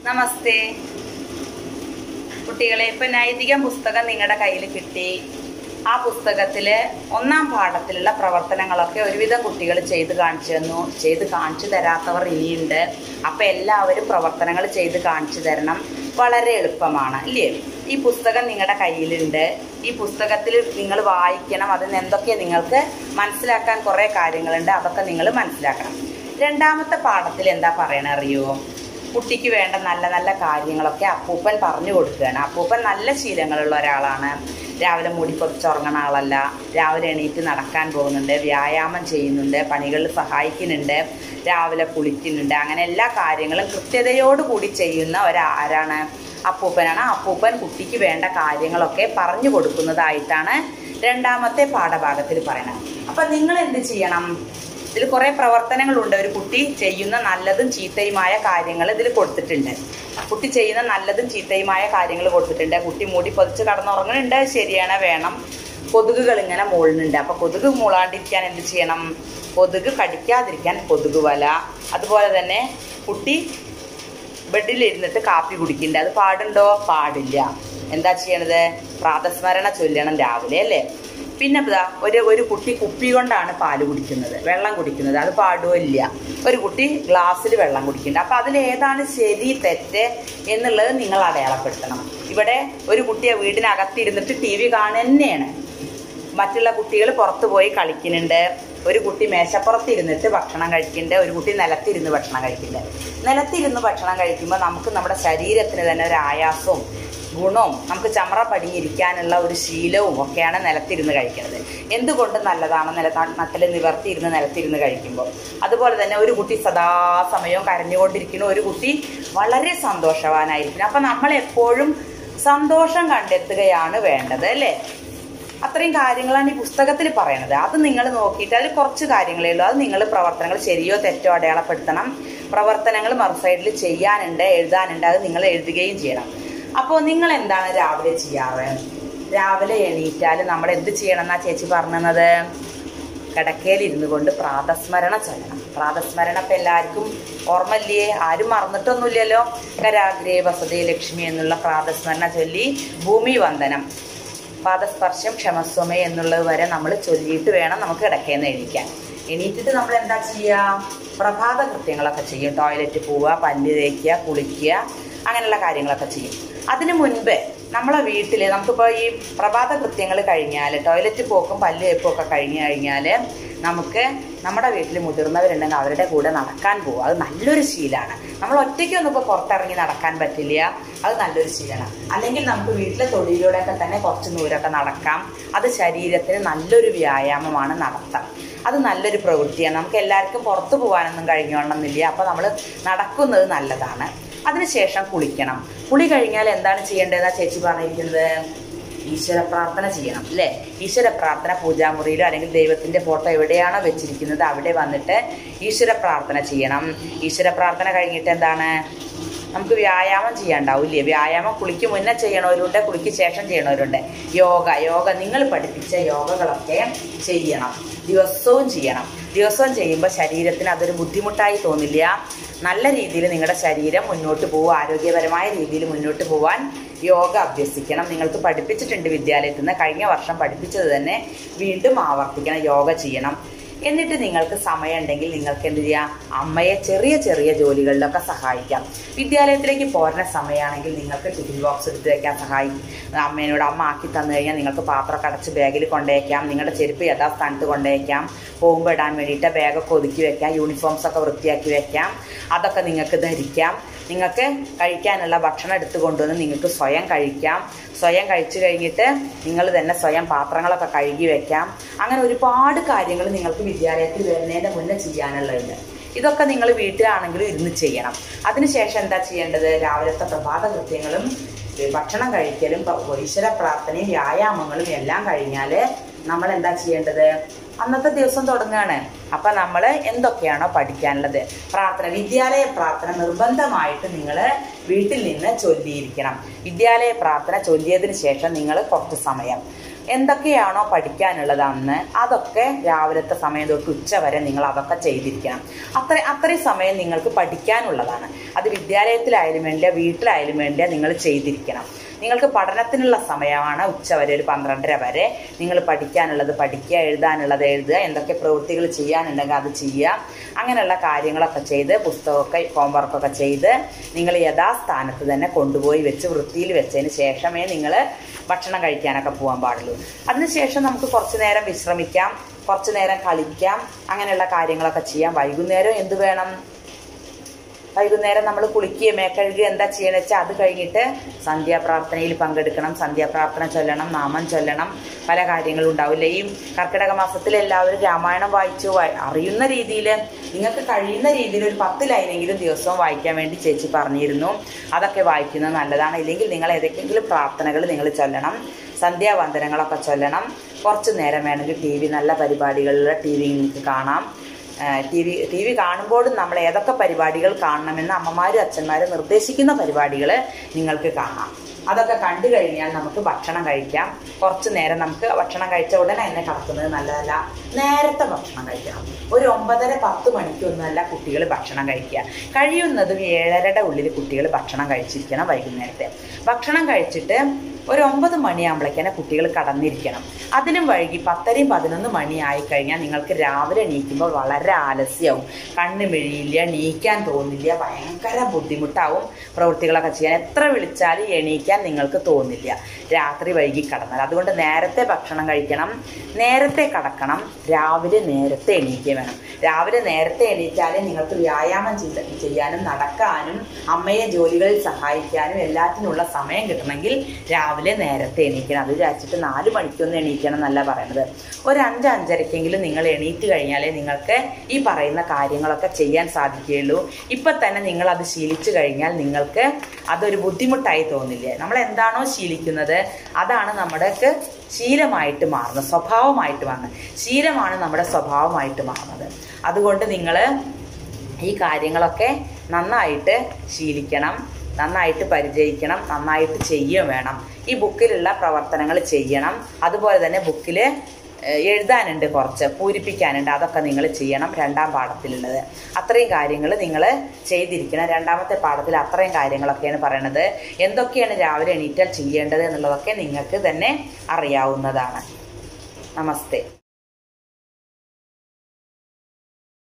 നമസ്തേ കുട്ടികളെ ഇപ്പൊ നൈതികം പുസ്തകം നിങ്ങളുടെ കയ്യിൽ കിട്ടി ആ പുസ്തകത്തില് ഒന്നാം പാഠത്തിലുള്ള പ്രവർത്തനങ്ങളൊക്കെ ഒരുവിധം കുട്ടികൾ ചെയ്ത് കാണിച്ചു തന്നു ചെയ്ത് കാണിച്ചു തരാത്തവർ ഇനിയുണ്ട് അപ്പൊ എല്ലാവരും പ്രവർത്തനങ്ങൾ ചെയ്ത് കാണിച്ചു തരണം വളരെ എളുപ്പമാണ് ഇല്ലേ ഈ പുസ്തകം നിങ്ങളുടെ കയ്യിലുണ്ട് ഈ പുസ്തകത്തിൽ നിങ്ങൾ വായിക്കണം അതിൽ നിന്ന് എന്തൊക്കെ നിങ്ങൾക്ക് മനസ്സിലാക്കാൻ കുറേ കാര്യങ്ങളുണ്ട് അതൊക്കെ നിങ്ങൾ മനസ്സിലാക്കണം രണ്ടാമത്തെ പാഠത്തിൽ എന്താ പറയണ അറിയോ കുട്ടിക്ക് വേണ്ട നല്ല നല്ല കാര്യങ്ങളൊക്കെ അപ്പൂപ്പൻ പറഞ്ഞു കൊടുക്കുകയാണ് അപ്പൂപ്പൻ നല്ല ശീലങ്ങളുള്ള ഒരാളാണ് രാവിലെ മൂടി പൊതിച്ചുറങ്ങണ ആളല്ല രാവിലെ എണീറ്റ് നടക്കാൻ പോകുന്നുണ്ട് വ്യായാമം ചെയ്യുന്നുണ്ട് പണികളിൽ സഹായിക്കുന്നുണ്ട് രാവിലെ കുളിക്കുന്നുണ്ട് അങ്ങനെ എല്ലാ കാര്യങ്ങളും കൃത്യതയോടുകൂടി ചെയ്യുന്ന ഒരാരാണ് അപ്പൂപ്പനാണ് ആ അപ്പൂപ്പൻ കുട്ടിക്ക് വേണ്ട കാര്യങ്ങളൊക്കെ പറഞ്ഞു കൊടുക്കുന്നതായിട്ടാണ് രണ്ടാമത്തെ പാഠഭാഗത്തിൽ പറയുന്നത് അപ്പൊ നിങ്ങൾ എന്ത് ചെയ്യണം ഇതിൽ കുറെ പ്രവർത്തനങ്ങളുണ്ട് ഒരു കുട്ടി ചെയ്യുന്ന നല്ലതും ചീത്തയുമായ കാര്യങ്ങൾ ഇതിൽ കൊടുത്തിട്ടുണ്ട് കുട്ടി ചെയ്യുന്ന നല്ലതും ചീത്തയുമായ കാര്യങ്ങൾ കൊടുത്തിട്ടുണ്ട് കുട്ടി മൂടി പൊതിച്ച് കടന്നുറങ്ങുന്നുണ്ട് ശരിയാണ് വേണം കൊതുകുകൾ ഇങ്ങനെ മൂളുന്നുണ്ട് അപ്പൊ കൊതുക് മൂളാണ്ടിരിക്കാൻ എന്ത് ചെയ്യണം കൊതുക് കടിക്കാതിരിക്കാൻ കൊതുക് വല അതുപോലെ തന്നെ കുട്ടി ബെഡിലിരുന്നിട്ട് കാപ്പി കുടിക്കുന്നുണ്ട് അത് പാടുണ്ടോ പാടില്ല എന്താ ചെയ്യണത് പ്രാതസ്മരണ ചൊല്ലണം രാവിലെ അല്ലേ പിന്നെ ഇതാ ഒരു ഒരു കുട്ടി കുപ്പി കൊണ്ടാണ് പാല് കുടിക്കുന്നത് വെള്ളം കുടിക്കുന്നത് അത് പാടുമോ ഇല്ല ഒരു കുട്ടി ഗ്ലാസ്സിൽ വെള്ളം കുടിക്കുന്നുണ്ട് അപ്പൊ അതിൽ ഏതാണ് ശരി തെറ്റ് എന്നുള്ളത് നിങ്ങൾ അടയാളപ്പെടുത്തണം ഇവിടെ ഒരു കുട്ടിയെ വീടിനകത്തിരുന്നിട്ട് ടി വി കാണുക തന്നെയാണ് മറ്റുള്ള കുട്ടികൾ പുറത്തു പോയി കളിക്കുന്നുണ്ട് ഒരു കുട്ടി മേശപ്പുറത്ത് ഇരുന്നിട്ട് ഭക്ഷണം കഴിക്കുന്നുണ്ട് ഒരു കുട്ടി നിലത്തിരുന്ന് ഭക്ഷണം കഴിക്കുന്നുണ്ട് നിലത്തിരുന്ന് ഭക്ഷണം കഴിക്കുമ്പോൾ നമുക്ക് നമ്മുടെ ശരീരത്തിന് തന്നെ ഒരു ആയാസവും ഗുണവും നമുക്ക് ചമറ പടിഞ്ഞിരിക്കാനുള്ള ഒരു ശീലവും ഒക്കെയാണ് നിലത്തിരുന്ന് കഴിക്കുന്നത് എന്തുകൊണ്ട് നല്ലതാണ് നില നട്ടിൽ നിവർത്തിയിരുന്ന് നിലത്തിരുന്ന് കഴിക്കുമ്പോൾ അതുപോലെ തന്നെ ഒരു കുട്ടി സദാസമയവും കരഞ്ഞുകൊണ്ടിരിക്കുന്നു ഒരു കുട്ടി വളരെ സന്തോഷവാനായിരിക്കുന്നു അപ്പം നമ്മൾ എപ്പോഴും സന്തോഷം കണ്ടെത്തുകയാണ് വേണ്ടത് അല്ലേ അത്രയും കാര്യങ്ങളാണ് ഈ പുസ്തകത്തിൽ പറയണത് അത് നിങ്ങൾ നോക്കിയിട്ട് അതിൽ കുറച്ച് കാര്യങ്ങളേ ഉള്ളൂ അത് നിങ്ങൾ പ്രവർത്തനങ്ങൾ ശരിയോ തെറ്റോ അടയാളപ്പെടുത്തണം പ്രവർത്തനങ്ങൾ മറുസൈഡിൽ ചെയ്യാനുണ്ട് എഴുതാനുണ്ട് അത് നിങ്ങൾ എഴുതുകയും ചെയ്യണം അപ്പോൾ നിങ്ങൾ എന്താണ് രാവിലെ ചെയ്യാറ് രാവിലെ എണീറ്റാൽ നമ്മൾ എന്ത് ചെയ്യണം എന്നാ ചേച്ചി പറഞ്ഞത് കിടക്കയിൽ ഇരുന്നു കൊണ്ട് പ്രാതസ്മരണ ചൊല്ലണം പ്രാതസ്മരണ ഇപ്പം എല്ലാവർക്കും ഓർമ്മയില്ലേ ആരും മറന്നിട്ടൊന്നുമില്ലല്ലോ കരാഗ്രേ വസതേ ലക്ഷ്മി എന്നുള്ള പ്രാതസ്മരണ ചൊല്ലി ഭൂമി വന്ദനം പാദസ്പർശം ക്ഷമസ്വമേ എന്നുള്ളത് വരെ നമ്മൾ ചൊല്ലിയിട്ട് വേണം നമുക്ക് കിടക്കേന്ന് എണീക്കാൻ എണീറ്റിട്ട് നമ്മൾ എന്താ ചെയ്യുക പ്രഭാത കൃത്യങ്ങളൊക്കെ ചെയ്യും ടോയ്ലറ്റ് പോവുക പല്ല് തേക്കുക കുളിക്കുക അങ്ങനെയുള്ള കാര്യങ്ങളൊക്കെ ചെയ്യും അതിനു മുൻപ് നമ്മളെ വീട്ടിൽ നമുക്കിപ്പോൾ ഈ പ്രഭാത കൃത്യങ്ങൾ കഴിഞ്ഞാൽ ടോയ്ലറ്റ് പോക്കും പല്ല് തേപ്പും ഒക്കെ കഴിഞ്ഞ് കഴിഞ്ഞാൽ നമുക്ക് നമ്മുടെ വീട്ടിൽ മുതിർന്നവരുണ്ടെങ്കിൽ അവരുടെ കൂടെ നടക്കാൻ പോകും അത് നല്ലൊരു ശീലമാണ് നമ്മൾ ഒറ്റയ്ക്കൊന്നും ഇപ്പോൾ പുറത്തിറങ്ങി നടക്കാൻ പറ്റില്ല അത് നല്ലൊരു ശീലമാണ് അല്ലെങ്കിൽ നമുക്ക് വീട്ടിലെ തൊഴിലിലൂടെയൊക്കെ തന്നെ കുറച്ച് ദൂരമൊക്കെ നടക്കാം അത് ശരീരത്തിന് നല്ലൊരു വ്യായാമമാണ് നടത്താം അത് നല്ലൊരു പ്രവൃത്തിയാണ് നമുക്ക് എല്ലാവർക്കും പുറത്തു പോകാനൊന്നും കഴിഞ്ഞോണമെന്നില്ല അപ്പോൾ നമ്മൾ നടക്കുന്നത് നല്ലതാണ് അതിനുശേഷം കുളിക്കണം കുളി കഴിഞ്ഞാൽ എന്താണ് ചെയ്യേണ്ടതെന്നാ ചേച്ചി പറഞ്ഞിരിക്കുന്നത് ഈശ്വര പ്രാർത്ഥന ചെയ്യണം അല്ലേ ഈശ്വര പ്രാർത്ഥന പൂജാമുറിയിലോ അല്ലെങ്കിൽ ദൈവത്തിന്റെ ഫോട്ടോ എവിടെയാണോ വെച്ചിരിക്കുന്നത് അവിടെ വന്നിട്ട് ഈശ്വര പ്രാർത്ഥന ചെയ്യണം ഈശ്വര പ്രാർത്ഥന കഴിഞ്ഞിട്ട് എന്താണ് നമുക്ക് വ്യായാമം ചെയ്യാണ്ടാവില്ലേ വ്യായാമം കുളിക്ക് മുന്നേ ചെയ്യണവരുണ്ട് കുളിക്ക് ശേഷം ചെയ്യണവരുണ്ട് യോഗ യോഗ നിങ്ങൾ പഠിപ്പിച്ച യോഗകളൊക്കെ ചെയ്യണം ദിവസവും ചെയ്യണം ദിവസവും ചെയ്യുമ്പോൾ ശരീരത്തിന് അതൊരു ബുദ്ധിമുട്ടായി തോന്നില്ല നല്ല രീതിയിൽ നിങ്ങളുടെ ശരീരം മുന്നോട്ട് പോകുക ആരോഗ്യപരമായ രീതിയിൽ മുന്നോട്ട് പോകാൻ യോഗ അഭ്യസിക്കണം നിങ്ങൾക്ക് പഠിപ്പിച്ചിട്ടുണ്ട് വിദ്യാലയത്തിൽ നിന്ന് കഴിഞ്ഞ വർഷം പഠിപ്പിച്ചത് തന്നെ വീണ്ടും ആവർത്തിക്കണം യോഗ ചെയ്യണം എന്നിട്ട് നിങ്ങൾക്ക് സമയമുണ്ടെങ്കിൽ നിങ്ങൾക്ക് എന്ത് ചെയ്യാം അമ്മയെ ചെറിയ ചെറിയ ജോലികളിലൊക്കെ സഹായിക്കാം വിദ്യാലയത്തിലേക്ക് പോരുന്ന സമയമാണെങ്കിൽ നിങ്ങൾക്ക് ടിഫിൻ ബോക്സ് എടുത്ത് വയ്ക്കാൻ സഹായിക്കും അമ്മേനോട് അമ്മ ആക്കി തന്നു കഴിഞ്ഞാൽ നിങ്ങൾക്ക് പാത്രമൊക്കെ അടച്ച് ബാഗിൽ കൊണ്ടുവയ്ക്കാം നിങ്ങളുടെ ചെരുപ്പ് യഥാസ്ഥാനത്ത് കൊണ്ടുവയ്ക്കാം പോകുമ്പോൾ ഇടാൻ വേണ്ടിയിട്ട് ബാഗൊക്കെ ഒതുക്കി വെക്കാം യൂണിഫോംസ് ഒക്കെ വൃത്തിയാക്കി വെക്കാം അതൊക്കെ നിങ്ങൾക്ക് ധരിക്കാം നിങ്ങൾക്ക് കഴിക്കാനുള്ള ഭക്ഷണം എടുത്തു കൊണ്ടുവന്ന് നിങ്ങൾക്ക് സ്വയം കഴിക്കാം സ്വയം കഴിച്ചു കഴിഞ്ഞിട്ട് നിങ്ങൾ തന്നെ സ്വയം പാത്രങ്ങളൊക്കെ കഴുകി വെക്കാം അങ്ങനെ ഒരുപാട് കാര്യങ്ങൾ നിങ്ങൾക്ക് വിദ്യാലയത്തിൽ വരുന്നതിൻ്റെ മുന്നേ ചെയ്യാനുള്ളതുണ്ട് ഇതൊക്കെ നിങ്ങൾ വീട്ടിലാണെങ്കിലും ഇരുന്ന് ചെയ്യണം അതിനുശേഷം എന്താ ചെയ്യേണ്ടത് രാവിലത്തെ പ്രഭാത കൃത്യങ്ങളും ഭക്ഷണം കഴിക്കലും ഈശ്വര പ്രാർത്ഥനയും വ്യായാമങ്ങളും എല്ലാം കഴിഞ്ഞാൽ നമ്മൾ എന്താ ചെയ്യേണ്ടത് അന്നത്തെ ദിവസം തുടങ്ങുകയാണ് അപ്പൊ നമ്മൾ എന്തൊക്കെയാണോ പഠിക്കാനുള്ളത് പ്രാർത്ഥന വിദ്യാലയ പ്രാർത്ഥന നിർബന്ധമായിട്ട് നിങ്ങൾ വീട്ടിൽ നിന്ന് ചൊല്ലിയിരിക്കണം വിദ്യാലയ പ്രാർത്ഥന ചൊല്ലിയതിന് ശേഷം നിങ്ങൾ കുറച്ച് സമയം എന്തൊക്കെയാണോ പഠിക്കാനുള്ളത് അന്ന് അതൊക്കെ രാവിലത്തെ സമയം തൊട്ട് ഉച്ച വരെ നിങ്ങൾ അതൊക്കെ ചെയ്തിരിക്കണം അത്ര അത്രയും സമയം നിങ്ങൾക്ക് പഠിക്കാനുള്ളതാണ് അത് വിദ്യാലയത്തിലായാലും വേണ്ടില്ല വീട്ടിലായാലും വേണ്ടില്ല നിങ്ങൾ ചെയ്തിരിക്കണം നിങ്ങൾക്ക് പഠനത്തിനുള്ള സമയമാണ് ഉച്ച വരെ ഒരു പന്ത്രണ്ടര വരെ നിങ്ങൾ പഠിക്കാനുള്ളത് പഠിക്കുക എഴുതാനുള്ളത് എഴുതുക എന്തൊക്കെ പ്രവൃത്തികൾ ചെയ്യാനുണ്ടെങ്കിൽ അത് ചെയ്യുക അങ്ങനെയുള്ള കാര്യങ്ങളൊക്കെ ചെയ്ത് പുസ്തകമൊക്കെ ഹോംവർക്കൊക്കെ ചെയ്ത് നിങ്ങൾ യഥാസ്ഥാനത്ത് തന്നെ കൊണ്ടുപോയി വെച്ച് വൃത്തിയിൽ വെച്ചതിന് ശേഷമേ നിങ്ങൾ ഭക്ഷണം കഴിക്കാനൊക്കെ പോകാൻ പാടുള്ളൂ അതിനുശേഷം നമുക്ക് കുറച്ച് നേരം വിശ്രമിക്കാം കുറച്ച് നേരം കളിക്കാം അങ്ങനെയുള്ള കാര്യങ്ങളൊക്കെ ചെയ്യാം വൈകുന്നേരം എന്ത് വേണം വൈകുന്നേരം നമ്മൾ കുളിക്കുകയോ മേക്കഴുകുകയോ എന്താ ചെയ്യണമെന്ന് വെച്ചാൽ അത് കഴിഞ്ഞിട്ട് സന്ധ്യാപ്രാർത്ഥനയിൽ പങ്കെടുക്കണം സന്ധ്യാപ്രാർത്ഥന ചൊല്ലണം നാമം ചൊല്ലണം പല കാര്യങ്ങളും ഉണ്ടാവില്ല ഈ കർക്കിടക മാസത്തിൽ എല്ലാവരും രാമായണം വായിച്ചു വായി- അറിയുന്ന രീതിയിൽ നിങ്ങൾക്ക് കഴിയുന്ന രീതിയിൽ ഒരു പത്ത് ലൈനെങ്കിലും ദിവസവും വായിക്കാൻ വേണ്ടി ചേച്ചി പറഞ്ഞിരുന്നു അതൊക്കെ വായിക്കുന്നത് നല്ലതാണ് ഇല്ലെങ്കിൽ നിങ്ങൾ ഏതെങ്കിലും പ്രാർത്ഥനകൾ നിങ്ങൾ ചൊല്ലണം സന്ധ്യാവന്ദനങ്ങളൊക്കെ ചൊല്ലണം കുറച്ച് നേരം വേണമെങ്കിൽ ടി വി നല്ല പരിപാടികളിൽ ടി വി നിങ്ങൾക്ക് കാണാം ടി വി ടി വി കാണുമ്പോഴും നമ്മൾ ഏതൊക്കെ പരിപാടികൾ കാണണമെന്ന് അമ്മമാരും അച്ഛന്മാരും നിർദ്ദേശിക്കുന്ന പരിപാടികൾ നിങ്ങൾക്ക് കാണാം അതൊക്കെ കണ്ടു കഴിഞ്ഞാൽ നമുക്ക് ഭക്ഷണം കഴിക്കാം കുറച്ച് നേരം നമുക്ക് ഭക്ഷണം കഴിച്ച ഉടനെ തന്നെ കിടക്കുന്നത് നല്ലതല്ല നേരത്തെ ഭക്ഷണം കഴിക്കണം ഒരു ഒമ്പതര പത്ത് മണിക്കൊന്നുമല്ല കുട്ടികൾ ഭക്ഷണം കഴിക്കുക കഴിയുന്നതും ഏഴരയുടെ ഉള്ളിൽ കുട്ടികൾ ഭക്ഷണം കഴിച്ചിരിക്കണം വൈകുന്നേരത്തെ ഭക്ഷണം കഴിച്ചിട്ട് ഒരു ഒമ്പത് മണിയാകുമ്പോഴേക്കാണ് കുട്ടികൾ കടന്നിരിക്കണം അതിനും വൈകി പത്തരയും പതിനൊന്ന് മണി ആയി കഴിഞ്ഞാൽ നിങ്ങൾക്ക് രാവിലെ എണീക്കുമ്പോൾ വളരെ ആലസ്യമാവും കണ്ണ് മിഴിയില്ല എണീക്കാൻ തോന്നില്ല ഭയങ്കര ബുദ്ധിമുട്ടാവും പ്രവൃത്തികളൊക്കെ ചെയ്യാൻ എത്ര വിളിച്ചാലും എണീക്കാൻ നിങ്ങൾക്ക് തോന്നില്ല രാത്രി വൈകി കടന്നാൽ അതുകൊണ്ട് നേരത്തെ ഭക്ഷണം കഴിക്കണം നേരത്തെ കടക്കണം രാവിലെ നേരത്തെ എണീക്കുക വേണം രാവിലെ നേരത്തെ എണീറ്റാലേ നിങ്ങൾക്ക് വ്യായാമം ചെയ്ത- ചെയ്യാനും നടക്കാനും അമ്മയെ ജോലികളിൽ സഹായിക്കാനും എല്ലാത്തിനുള്ള സമയം കിട്ടണമെങ്കിൽ രാവിലെ നേരത്തെ എണീക്കണം അത് വിചാരിച്ചിട്ട് നാല് മണിക്കൊന്നും എണീക്കണം എന്നല്ല പറയുന്നത് ഒരു അഞ്ച് അഞ്ചരക്കെങ്കിലും നിങ്ങൾ എണീറ്റ് കഴിഞ്ഞാലേ നിങ്ങൾക്ക് ഈ പറയുന്ന കാര്യങ്ങളൊക്കെ ചെയ്യാൻ സാധിക്കുകയുള്ളൂ ഇപ്പൊ തന്നെ നിങ്ങൾ അത് ശീലിച്ചു കഴിഞ്ഞാൽ നിങ്ങൾക്ക് അതൊരു ബുദ്ധിമുട്ടായി തോന്നില്ലേ നമ്മൾ എന്താണോ ശീലിക്കുന്നത് അതാണ് നമ്മുടെക്ക് ശീലമായിട്ട് മാറുന്നത് സ്വഭാവമായിട്ട് മാറുന്നത് ശീലമാണ് നമ്മുടെ സ്വഭാവമായിട്ട് മാറുന്നത് അതുകൊണ്ട് നിങ്ങൾ ഈ കാര്യങ്ങളൊക്കെ നന്നായിട്ട് ശീലിക്കണം നന്നായിട്ട് പരിചയിക്കണം നന്നായിട്ട് ചെയ്യുകയും വേണം ഈ ബുക്കിലുള്ള പ്രവർത്തനങ്ങൾ ചെയ്യണം അതുപോലെ തന്നെ ബുക്കിൽ എഴുതാനുണ്ട് കുറച്ച് പൂരിപ്പിക്കാനുണ്ട് അതൊക്കെ നിങ്ങൾ ചെയ്യണം രണ്ടാം പാഠത്തിലുള്ളത് അത്രയും കാര്യങ്ങൾ നിങ്ങൾ ചെയ്തിരിക്കണം രണ്ടാമത്തെ പാഠത്തിൽ അത്രയും കാര്യങ്ങളൊക്കെയാണ് പറയണത് എന്തൊക്കെയാണ് രാവിലെ എണീറ്റാൽ ചെയ്യേണ്ടത് എന്നുള്ളതൊക്കെ നിങ്ങൾക്ക് തന്നെ അറിയാവുന്നതാണ് നമസ്തേ